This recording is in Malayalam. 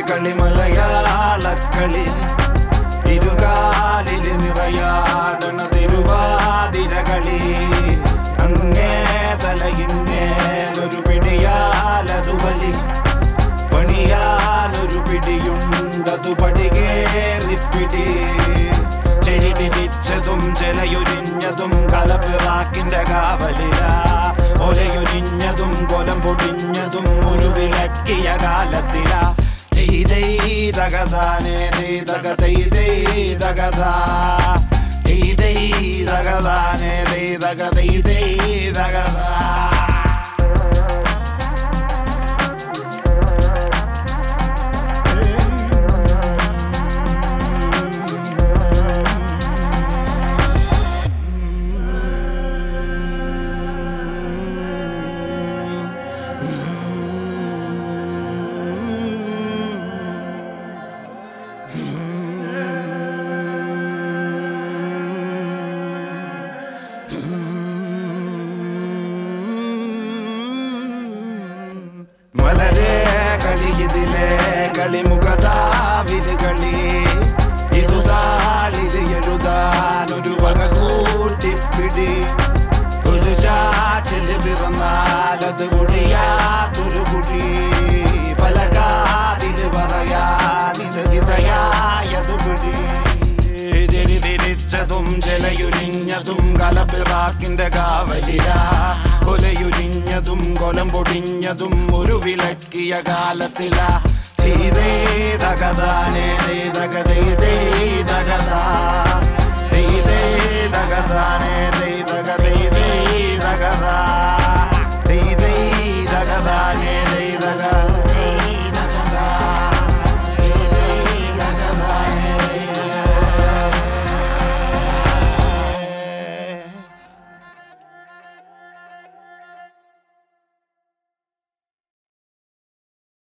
കളി മലയാളക്കളി ഇരുകാലിൽ നിറയാടണ തിരുവാതിര കളി അങ്ങേ തലയിങ്ങേലൊരു പിടിയാലതു വലി പണിയാലൊരു പിടിയുണ്ടതു പടികേറിപ്പിടി ചെടി തിരിച്ചതും ചെലയൊരിഞ്ഞതും കലപ്പിറാക്കിന്റെ കാവലില ഒലയൊരിഞ്ഞതും കൊലം പൊടിഞ്ഞതും ഒരു വിളക്കിയ കാലത്തില തകതാനേ തകതാ തകതാനേ തകതാ മലരെ കളി ഇതിലെ കളി മുഖതാവില് കളി ഇതു താളിത് എഴുതാൻ ഒരു വക കൂട്ടിപ്പിടി ഒരു ചാറ്റില് പിറന്നാലത് കുഴിയാത്തൊരു കുഴി പല കാതില് പറയാൻ ഇത് ഇസയായതു പിടി ചെരി തിരിച്ചതും ചെലയുരിഞ്ഞതും കലപ്പിറാക്കിന്റെ കാവലില കൊലയുരിഞ്ഞതും കൊലം പൊടിഞ്ഞതും ഒരു വിലക്കിയ കാലത്തില തകതാനേ തകതേ തകതാ